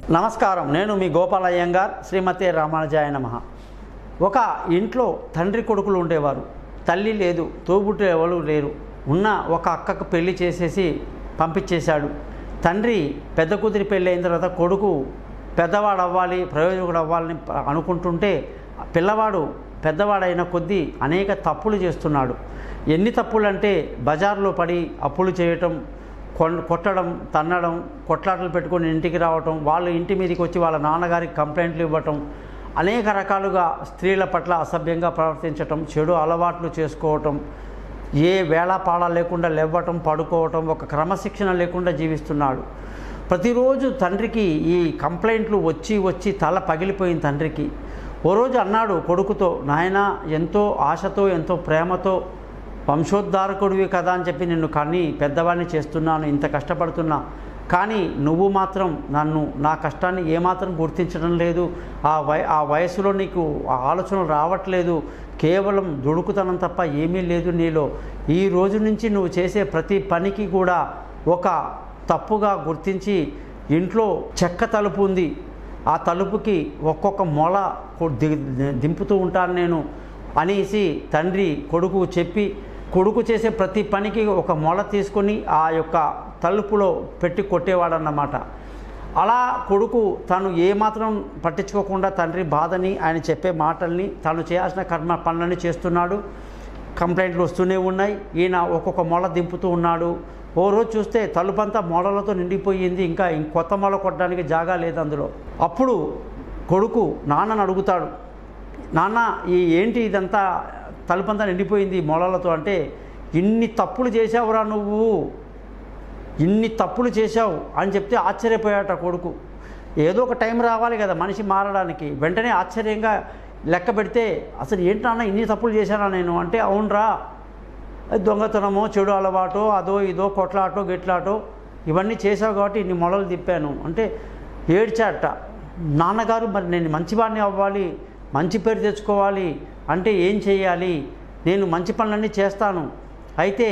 నమస్కారం నేను మీ గోపాల అయ్యంగార్ శ్రీమతి రామానుజాయ నమ ఒక ఇంట్లో తండ్రి కొడుకులు ఉండేవారు తల్లి లేదు తోబుట్టు ఎవరు లేరు ఉన్న ఒక అక్కకు పెళ్లి చేసేసి పంపించేశాడు తండ్రి పెద్ద కూతురి పెళ్ళి అయిన తర్వాత కొడుకు పెద్దవాడు అవ్వాలి ప్రయోజకుడు అవ్వాలని అనుకుంటుంటే పిల్లవాడు పెద్దవాడైన కొద్దీ అనేక తప్పులు చేస్తున్నాడు ఎన్ని తప్పులు అంటే బజార్లో పడి అప్పులు చేయటం కొన్- కొట్టడం తన్నడం కొట్లాటలు పెట్టుకొని ఇంటికి రావటం వాళ్ళు ఇంటి మీదకి వచ్చి వాళ్ళ నాన్నగారికి కంప్లైంట్లు ఇవ్వటం అనేక రకాలుగా స్త్రీల పట్ల అసభ్యంగా ప్రవర్తించటం చెడు అలవాట్లు చేసుకోవటం ఏ వేళాపాళ లేకుండా లేవ్వటం పడుకోవటం ఒక క్రమశిక్షణ లేకుండా జీవిస్తున్నాడు ప్రతిరోజు తండ్రికి ఈ కంప్లైంట్లు వచ్చి వచ్చి తల పగిలిపోయింది తండ్రికి ఓ రోజు అన్నాడు కొడుకుతో నాయన ఎంతో ఆశతో ఎంతో ప్రేమతో వంశోద్ధారకుడివి కదా అని చెప్పి నిన్ను కని పెద్దవాడిని చేస్తున్నాను ఇంత కష్టపడుతున్నా కానీ నువ్వు మాత్రం నన్ను నా కష్టాన్ని ఏమాత్రం గుర్తించడం లేదు ఆ వయ ఆ వయసులో నీకు ఆ ఆలోచనలు రావట్లేదు కేవలం దుడుకుతనం తప్ప ఏమీ లేదు నీలో ఈ రోజు నుంచి నువ్వు చేసే ప్రతి పనికి కూడా ఒక తప్పుగా గుర్తించి ఇంట్లో చెక్క తలుపు ఉంది ఆ తలుపుకి ఒక్కొక్క మొల కొ- ది- దింపుతూ ఉంటాను నేను అనేసి తండ్రి కొడుకు చెప్పి కొడుకు చేసే ప్రతి పనికి ఒక మొల తీసుకొని ఆ యొక్క తలుపులో పెట్టి కొట్టేవాడన్నమాట అలా కొడుకు తను ఏమాత్రం పట్టించుకోకుండా తండ్రి బాధని ఆయన చెప్పే మాటల్ని తను చేయాల్సిన కర్మ పనులని చేస్తున్నాడు కంప్లైంట్లు వస్తూనే ఉన్నాయి ఈయన ఒక్కొక్క మొల దింపుతూ ఉన్నాడు ఓ రోజు చూస్తే తలుపంతా మొలలతో నిండిపోయింది ఇంకా ఇంక కొత్త మొల కొట్టడానికి జాగా లేదు అందులో అప్పుడు కొడుకు నాన్నని అడుగుతాడు నాన్న ఈ ఏంటి ఇదంతా తలుపంతా నిండిపోయింది ఈ మొలలతో అంటే ఇన్ని తప్పులు చేసావురా నువ్వు ఇన్ని తప్పులు చేశావు అని చెప్తే ఆశ్చర్యపోయాట కొడుకు ఏదో ఒక టైం రావాలి కదా మనిషి మారడానికి వెంటనే ఆశ్చర్యంగా లెక్క పెడితే అసలు ఏంటన్నా ఇన్ని తప్పులు చేశానా నేను అంటే అవునరా అది దొంగతనమో చెడు అలవాటో అదో ఇదో కొట్లాటో గిట్లాటో ఇవన్నీ చేసావు కాబట్టి ఇన్ని మొలలు తిప్పాను అంటే ఏడ్చాట నాన్నగారు మరి నేను మంచివాడిని అవ్వాలి మంచి పేరు తెచ్చుకోవాలి అంటే ఏం చేయాలి నేను మంచి పనులన్నీ చేస్తాను అయితే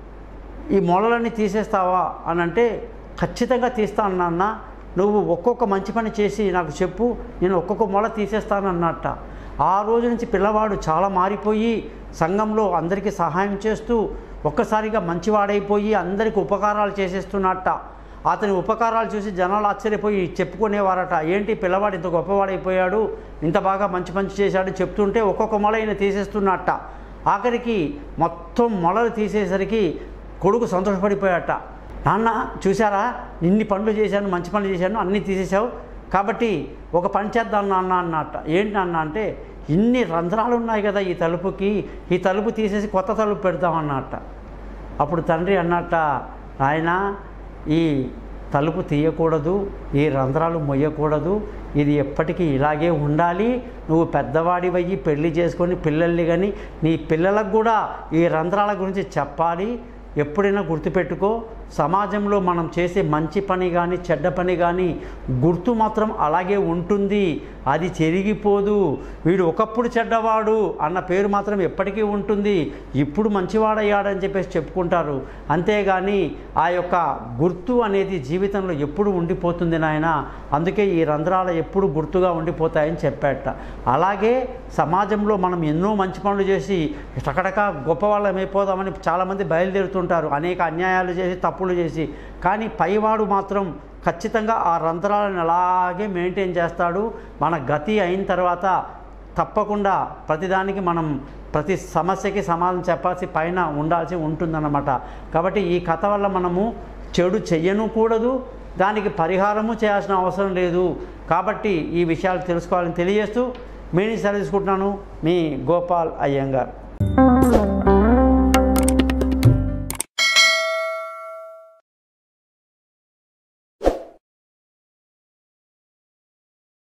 ఈ మొలలన్నీ తీసేస్తావా అని అంటే ఖచ్చితంగా తీస్తాను నాన్న నువ్వు ఒక్కొక్క మంచి పని చేసి నాకు చెప్పు నేను ఒక్కొక్క మొల తీసేస్తాను అన్నట్ట ఆ రోజు నుంచి పిల్లవాడు చాలా మారిపోయి సంఘంలో అందరికీ సహాయం చేస్తూ ఒక్కసారిగా మంచివాడైపోయి అందరికీ ఉపకారాలు చేసేస్తున్నట్ట అతని ఉపకారాలు చూసి జనాలు ఆశ్చర్యపోయి చెప్పుకునేవారట ఏంటి పిల్లవాడు ఇంత గొప్పవాడైపోయాడు ఇంత బాగా మంచి మంచి చేశాడు చెప్తుంటే ఒక్కొక్క మొల ఈయన తీసేస్తున్నట్ట ఆఖరికి మొత్తం మొలలు తీసేసరికి కొడుకు సంతోషపడిపోయాట నాన్న చూసారా ఇన్ని పనులు చేశాను మంచి పనులు చేశాను అన్నీ తీసేశావు కాబట్టి ఒక పని చేద్దాం నాన్న అన్నట్ట ఏంటి నాన్న అంటే ఇన్ని రంధ్రాలు ఉన్నాయి కదా ఈ తలుపుకి ఈ తలుపు తీసేసి కొత్త తలుపు పెడదాం అన్నట్ట అప్పుడు తండ్రి అన్నట్ట ఆయన ఈ తలుపు తీయకూడదు ఈ రంధ్రాలు మొయ్యకూడదు ఇది ఎప్పటికీ ఇలాగే ఉండాలి నువ్వు పెద్దవాడివయ్యి పెళ్లి చేసుకొని పిల్లల్ని కానీ నీ పిల్లలకు కూడా ఈ రంధ్రాల గురించి చెప్పాలి ఎప్పుడైనా గుర్తుపెట్టుకో సమాజంలో మనం చేసే మంచి పని కానీ చెడ్డ పని కానీ గుర్తు మాత్రం అలాగే ఉంటుంది అది చెరిగిపోదు వీడు ఒకప్పుడు చెడ్డవాడు అన్న పేరు మాత్రం ఎప్పటికీ ఉంటుంది ఇప్పుడు మంచివాడయ్యాడని చెప్పేసి చెప్పుకుంటారు అంతేగాని ఆ యొక్క గుర్తు అనేది జీవితంలో ఎప్పుడు ఉండిపోతుంది నాయన అందుకే ఈ రంధ్రాలు ఎప్పుడు గుర్తుగా ఉండిపోతాయని చెప్పాట అలాగే సమాజంలో మనం ఎన్నో మంచి పనులు చేసి టకటక గొప్పవాళ్ళం అయిపోదామని చాలామంది బయలుదేరుతుంటారు అనేక అన్యాయాలు చేసి తప్పులు చేసి కానీ పైవాడు మాత్రం ఖచ్చితంగా ఆ రంధ్రాలను అలాగే మెయింటైన్ చేస్తాడు మన గతి అయిన తర్వాత తప్పకుండా ప్రతిదానికి మనం ప్రతి సమస్యకి సమాధానం చెప్పాల్సి పైన ఉండాల్సి ఉంటుందన్నమాట కాబట్టి ఈ కథ వల్ల మనము చెడు చెయ్యను కూడదు దానికి పరిహారము చేయాల్సిన అవసరం లేదు కాబట్టి ఈ విషయాలు తెలుసుకోవాలని తెలియజేస్తూ మీ నుంచి సెలవు తీసుకుంటున్నాను మీ గోపాల్ అయ్యంగార్